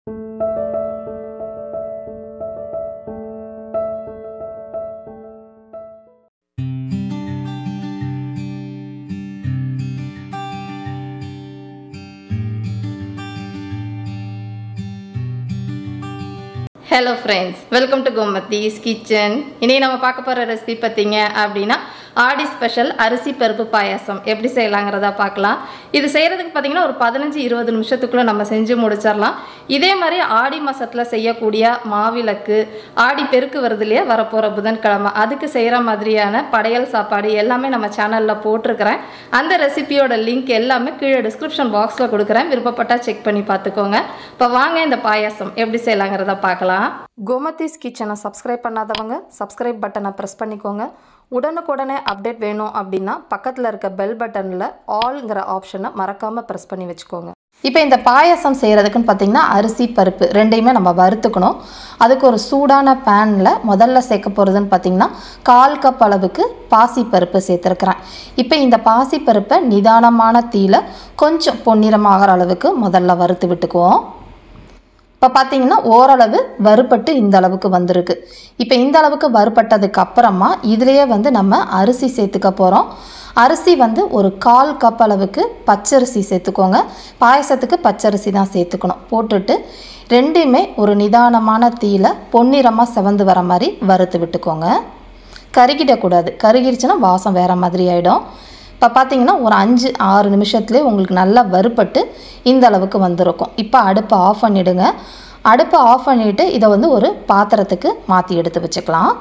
hello friends welcome to Gomathi's kitchen இனி நம்ம பார்க்க போகிற ரெசிபி பார்த்தீங்க அப்படின்னா ஆடி ஸ்பெஷல் அரிசி பருப்பு பாயாசம் எப்படி செய்யலாங்கிறத பார்க்கலாம் இது செய்கிறதுக்கு பார்த்தீங்கன்னா ஒரு பதினஞ்சு இருபது நிமிஷத்துக்குள்ளே நம்ம செஞ்சு முடிச்சிடலாம் இதே மாதிரி ஆடி மாதத்தில் செய்யக்கூடிய மாவிளக்கு ஆடி பெருக்கு வருது இல்லையா வரப்போகிற புதன்கிழமை அதுக்கு செய்கிற மாதிரியான படையல் சாப்பாடு எல்லாமே நம்ம சேனலில் போட்டிருக்கிறேன் அந்த ரெசிபியோட லிங்க் எல்லாமே கீழே டிஸ்கிரிப்ஷன் பாக்ஸில் கொடுக்குறேன் விருப்பப்பட்டால் செக் பண்ணி பார்த்துக்கோங்க இப்போ வாங்க இந்த பாயாசம் எப்படி செய்யலாங்கிறத பார்க்கலாம் கோமதிஸ் கிச்சனை சப்ஸ்கிரைப் பண்ணாதவங்க சப்ஸ்கிரைப் பட்டனை ப்ரெஸ் பண்ணிக்கோங்க உடனுக்குடனே அப்டேட் வேணும் அப்படின்னா பக்கத்தில் இருக்க பெல் பட்டனில் ஆல்ங்கிற ஆப்ஷனை மறக்காமல் ப்ரெஸ் பண்ணி வச்சுக்கோங்க இப்போ இந்த பாயாசம் செய்கிறதுக்குன்னு பார்த்தீங்கன்னா அரிசி பருப்பு ரெண்டையுமே நம்ம வறுத்துக்கணும் அதுக்கு ஒரு சூடான பேனில் முதல்ல சேர்க்க போகிறதுன்னு பார்த்தீங்கன்னா கால் கப் அளவுக்கு பாசி பருப்பு சேர்த்துருக்குறேன் இப்போ இந்த பாசி பருப்பை நிதானமான தீயில கொஞ்சம் பொன்னிறமாகிற அளவுக்கு முதல்ல வறுத்து விட்டுக்குவோம் இப்போ பார்த்தீங்கன்னா ஓரளவு வறுபட்டு இந்த அளவுக்கு வந்திருக்கு இப்போ இந்த அளவுக்கு வறுபட்டதுக்கு அப்புறமா இதுலேயே வந்து நம்ம அரிசி சேர்த்துக்க போகிறோம் அரிசி வந்து ஒரு கால் கப் அளவுக்கு பச்சரிசி சேர்த்துக்கோங்க பாயசத்துக்கு பச்சரிசி தான் சேர்த்துக்கணும் போட்டுட்டு ரெண்டையுமே ஒரு நிதானமான தீயில பொன்னிறமாக செவந்து வர மாதிரி வறுத்து விட்டுக்கோங்க கருகிடக்கூடாது கருகிருச்சுன்னா வாசம் வேறு மாதிரி ஆகிடும் இப்போ பார்த்தீங்கன்னா ஒரு அஞ்சு ஆறு நிமிஷத்துலேயே உங்களுக்கு நல்லா வறுபட்டு இந்த அளவுக்கு வந்திருக்கும் இப்போ அடுப்பை ஆஃப் பண்ணிவிடுங்க அடுப்பை ஆஃப் பண்ணிவிட்டு இதை வந்து ஒரு பாத்திரத்துக்கு மாற்றி எடுத்து வச்சுக்கலாம்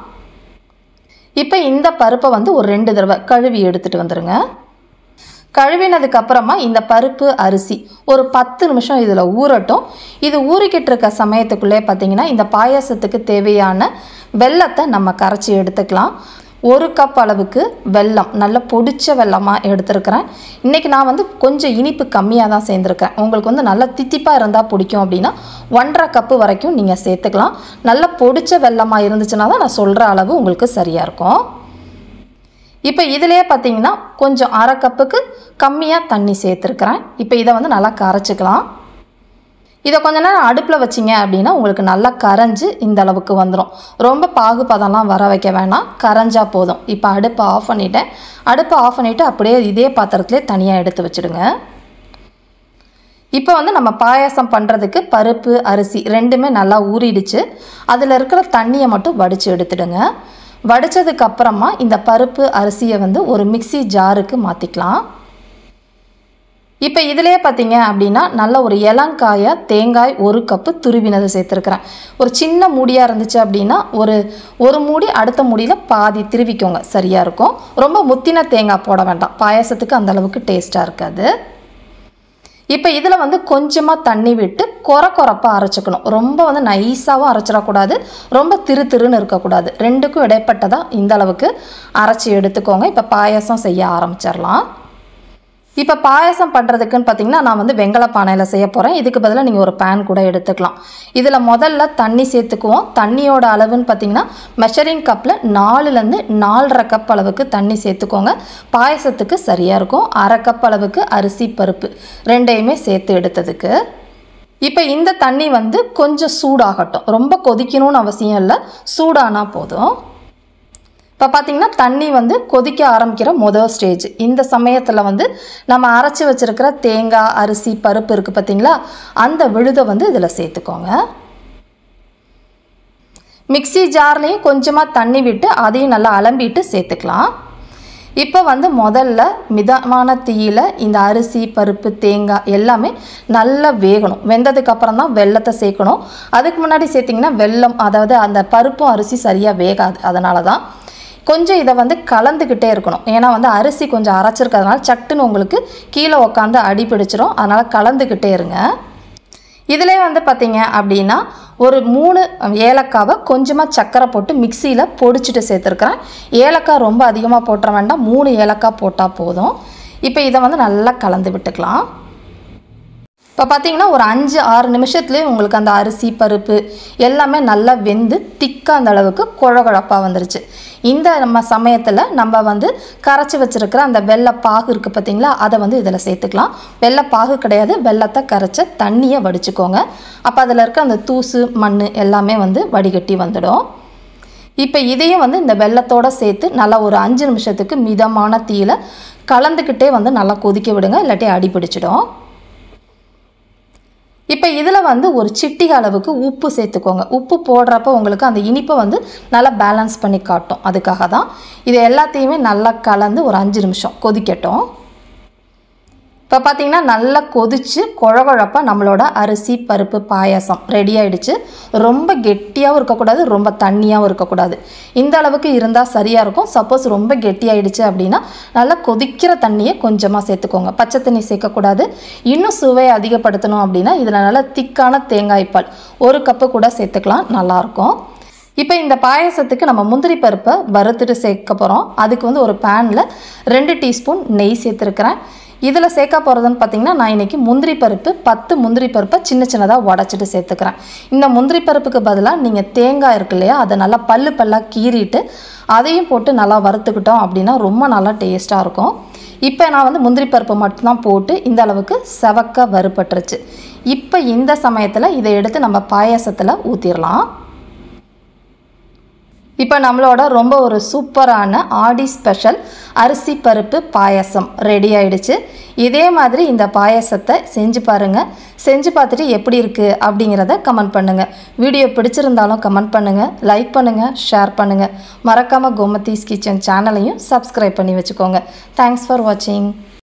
இப்போ இந்த பருப்பை வந்து ஒரு ரெண்டு தடவை கழுவி எடுத்துகிட்டு வந்துடுங்க கழுவினதுக்கு அப்புறமா இந்த பருப்பு அரிசி ஒரு பத்து நிமிஷம் இதில் ஊறட்டும் இது ஊறிக்கிட்டு இருக்க சமயத்துக்குள்ளே பார்த்தீங்கன்னா இந்த பாயாசத்துக்கு தேவையான வெல்லத்தை நம்ம கரைச்சி எடுத்துக்கலாம் ஒரு கப் அளவுக்கு வெல்லம் நல்ல பொடிச்ச வெல்லமாக எடுத்துருக்கிறேன் இன்றைக்கி நான் வந்து கொஞ்சம் இனிப்பு கம்மியாக தான் சேர்ந்துருக்கேன் உங்களுக்கு வந்து நல்லா தித்திப்பாக இருந்தால் பிடிக்கும் அப்படின்னா ஒன்றரை கப்பு வரைக்கும் நீங்கள் சேர்த்துக்கலாம் நல்ல பொடிச்ச வெல்லமாக இருந்துச்சுன்னா தான் நான் சொல்கிற அளவு உங்களுக்கு சரியாக இருக்கும் இப்போ இதிலே பார்த்தீங்கன்னா கொஞ்சம் அரை கப்புக்கு கம்மியாக தண்ணி சேர்த்துருக்குறேன் இப்போ இதை வந்து நல்லா கரைச்சிக்கலாம் இதை கொஞ்ச நேரம் அடுப்பில் வச்சிங்க அப்படின்னா உங்களுக்கு நல்லா கரைஞ்சி இந்த அளவுக்கு வந்துடும் ரொம்ப பாகுபதம்லாம் வர வைக்க வேணாம் கரைஞ்சா போதும் இப்போ அடுப்பை ஆஃப் பண்ணிட்டேன் அடுப்பை ஆஃப் பண்ணிவிட்டு அப்படியே இதே பாத்திரத்திலே தனியாக எடுத்து வச்சுடுங்க இப்போ வந்து நம்ம பாயாசம் பண்ணுறதுக்கு பருப்பு அரிசி ரெண்டுமே நல்லா ஊறிடுச்சு அதில் இருக்கிற தண்ணியை மட்டும் வடித்து எடுத்துடுங்க வடித்ததுக்கு அப்புறமா இந்த பருப்பு அரிசியை வந்து ஒரு மிக்சி ஜாருக்கு மாற்றிக்கலாம் இப்போ இதிலே பார்த்தீங்க அப்படின்னா நல்ல ஒரு இளங்காய தேங்காய் ஒரு கப்பு துருவினது சேர்த்துருக்குறேன் ஒரு சின்ன மூடியாக இருந்துச்சு அப்படின்னா ஒரு ஒரு மூடி அடுத்த மூடியில் பாதி திருவிக்கோங்க சரியாக இருக்கும் ரொம்ப முத்தின தேங்காய் போட வேண்டாம் பாயாசத்துக்கு அந்த அளவுக்கு டேஸ்ட்டாக இருக்காது இப்போ இதில் வந்து கொஞ்சமாக தண்ணி விட்டு கொர கொரப்பாக அரைச்சிக்கணும் ரொம்ப வந்து நைஸாகவும் அரைச்சிடக்கூடாது ரொம்ப திரு திருன்னு இருக்கக்கூடாது ரெண்டுக்கும் இடைப்பட்டதாக இந்த அளவுக்கு அரைச்சி எடுத்துக்கோங்க இப்போ பாயாசம் செய்ய ஆரம்பிச்சிடலாம் இப்போ பாயசம் பண்ணுறதுக்குன்னு பார்த்தீங்கன்னா நான் வந்து வெங்கல பானையில் செய்ய போகிறேன் இதுக்கு பதிலாக நீங்கள் ஒரு பேன் கூட எடுத்துக்கலாம் இதில் முதல்ல தண்ணி சேர்த்துக்குவோம் தண்ணியோட அளவுன்னு பார்த்தீங்கன்னா மெஷரிங் கப்பில் நாலுலேருந்து நாலரை கப் அளவுக்கு தண்ணி சேர்த்துக்கோங்க பாயசத்துக்கு சரியாக இருக்கும் அரை கப் அளவுக்கு அரிசி பருப்பு ரெண்டையுமே சேர்த்து எடுத்ததுக்கு இப்போ இந்த தண்ணி வந்து கொஞ்சம் சூடாகட்டும் ரொம்ப கொதிக்கணும்னு அவசியம் இல்லை சூடானா போதும் இப்போ பார்த்தீங்கன்னா தண்ணி வந்து கொதிக்க ஆரம்பிக்கிற முதல் ஸ்டேஜ் இந்த சமயத்தில் வந்து நம்ம அரைச்சி வச்சுருக்கிற தேங்காய் அரிசி பருப்பு இருக்குது பார்த்தீங்களா அந்த விழுதை வந்து இதில் சேர்த்துக்கோங்க மிக்சி ஜார்லேயும் கொஞ்சமாக தண்ணி விட்டு அதையும் நல்லா அலம்பிட்டு சேர்த்துக்கலாம் இப்போ வந்து முதல்ல மிதமான தீயில் இந்த அரிசி பருப்பு தேங்காய் எல்லாமே நல்லா வேகணும் வெந்ததுக்கு அப்புறம் தான் வெள்ளத்தை சேர்க்கணும் அதுக்கு முன்னாடி சேர்த்திங்கன்னா வெல்லம் அதாவது அந்த பருப்பும் அரிசி சரியாக வேகாது அதனால தான் கொஞ்சம் இதை வந்து கலந்துக்கிட்டே இருக்கணும் ஏன்னா வந்து அரிசி கொஞ்சம் அரைச்சிருக்கிறதுனால சட்டுன்னு உங்களுக்கு கீழே உக்காந்து அடி பிடிச்சிரும் அதனால் கலந்துக்கிட்டே இருங்க இதிலே வந்து பார்த்தீங்க அப்படின்னா ஒரு மூணு ஏலக்காவை கொஞ்சமாக சர்க்கரை போட்டு மிக்சியில் பொடிச்சிட்டு சேர்த்துருக்குறேன் ஏலக்காய் ரொம்ப அதிகமாக போட்டுற வேண்டாம் மூணு ஏலக்காய் போட்டால் போதும் இப்போ இதை வந்து நல்லா கலந்து விட்டுக்கலாம் இப்போ பார்த்தீங்கன்னா ஒரு அஞ்சு ஆறு நிமிஷத்துலேயே உங்களுக்கு அந்த அரிசி பருப்பு எல்லாமே நல்லா வெந்து திக்காக அந்த அளவுக்கு குழகுழப்பாக வந்துருச்சு இந்த நம்ம சமயத்தில் நம்ம வந்து கரைச்சி வச்சிருக்கிற அந்த வெள்ளை பாகு இருக்குது பார்த்தீங்களா அதை வந்து இதில் சேர்த்துக்கலாம் வெள்ளை பாகு கிடையாது வெள்ளத்தை கரைச்ச தண்ணியை வடிச்சுக்கோங்க அப்போ அதில் இருக்க அந்த தூசு மண் எல்லாமே வந்து வடிகட்டி வந்துடும் இப்போ இதையும் வந்து இந்த வெள்ளத்தோட சேர்த்து நல்லா ஒரு அஞ்சு நிமிஷத்துக்கு மிதமான தீயில கலந்துக்கிட்டே வந்து நல்லா கொதிக்க விடுங்க இல்லாட்டி அடி பிடிச்சிடும் இப்போ இதில் வந்து ஒரு சிட்டிகை அளவுக்கு உப்பு சேர்த்துக்கோங்க உப்பு போடுறப்ப உங்களுக்கு அந்த இனிப்பை வந்து நல்லா பேலன்ஸ் பண்ணி காட்டும் அதுக்காக தான் இது எல்லாத்தையுமே நல்லா கலந்து ஒரு அஞ்சு நிமிஷம் கொதிக்கட்டும் இப்போ பார்த்தீங்கன்னா நல்லா கொதிச்சு குழகுழப்பாக நம்மளோட அரிசி பருப்பு பாயாசம் ரெடி ஆயிடுச்சு ரொம்ப கெட்டியாகவும் இருக்கக்கூடாது ரொம்ப தண்ணியாகவும் இருக்கக்கூடாது இந்த அளவுக்கு இருந்தால் சரியாக இருக்கும் சப்போஸ் ரொம்ப கெட்டியாயிடுச்சு அப்படின்னா நல்லா கொதிக்கிற தண்ணியை கொஞ்சமாக சேர்த்துக்கோங்க பச்சை தண்ணி சேர்க்கக்கூடாது இன்னும் சுவையை அதிகப்படுத்தணும் அப்படின்னா இதில் நல்லா திக்கான தேங்காய் பால் ஒரு கப்பு கூட சேர்த்துக்கலாம் நல்லாயிருக்கும் இப்போ இந்த பாயாசத்துக்கு நம்ம முந்திரி பருப்பை வறுத்துட்டு சேர்க்க போகிறோம் அதுக்கு வந்து ஒரு பேனில் ரெண்டு டீஸ்பூன் நெய் சேர்த்துருக்கிறேன் இதில் சேர்க்க போகிறதுன்னு பார்த்தீங்கன்னா நான் இன்றைக்கி முந்திரி பருப்பு பத்து முந்திரி பருப்பை சின்ன சின்னதாக உடச்சிட்டு சேர்த்துக்கிறேன் இந்த முந்திரி பருப்புக்கு பதிலாக நீங்கள் தேங்காய் இருக்கு இல்லையா அதை நல்லா பல்லு பல்லாக கீறிட்டு அதையும் போட்டு நல்லா வறுத்துக்கிட்டோம் அப்படின்னா ரொம்ப நல்லா டேஸ்ட்டாக இருக்கும் இப்போ நான் வந்து முந்திரி பருப்பு மட்டும்தான் போட்டு இந்த அளவுக்கு செவக்க வறுபட்டுருச்சு இப்போ இந்த சமயத்தில் இதை எடுத்து நம்ம பாயாசத்தில் ஊற்றிடலாம் இப்போ நம்மளோட ரொம்ப ஒரு சூப்பரான ஆடி ஸ்பெஷல் அரிசி பருப்பு பாயாசம் ரெடி ஆயிடுச்சு இதே மாதிரி இந்த பாயாசத்தை செஞ்சு பாருங்கள் செஞ்சு பார்த்துட்டு எப்படி இருக்குது அப்படிங்கிறத கமெண்ட் பண்ணுங்கள் வீடியோ பிடிச்சிருந்தாலும் கமெண்ட் பண்ணுங்கள் லைக் பண்ணுங்கள் ஷேர் பண்ணுங்கள் மறக்காமல் கோமதீஸ் கிச்சன் சேனலையும் சப்ஸ்கிரைப் பண்ணி வச்சுக்கோங்க தேங்க்ஸ் ஃபார் வாட்சிங்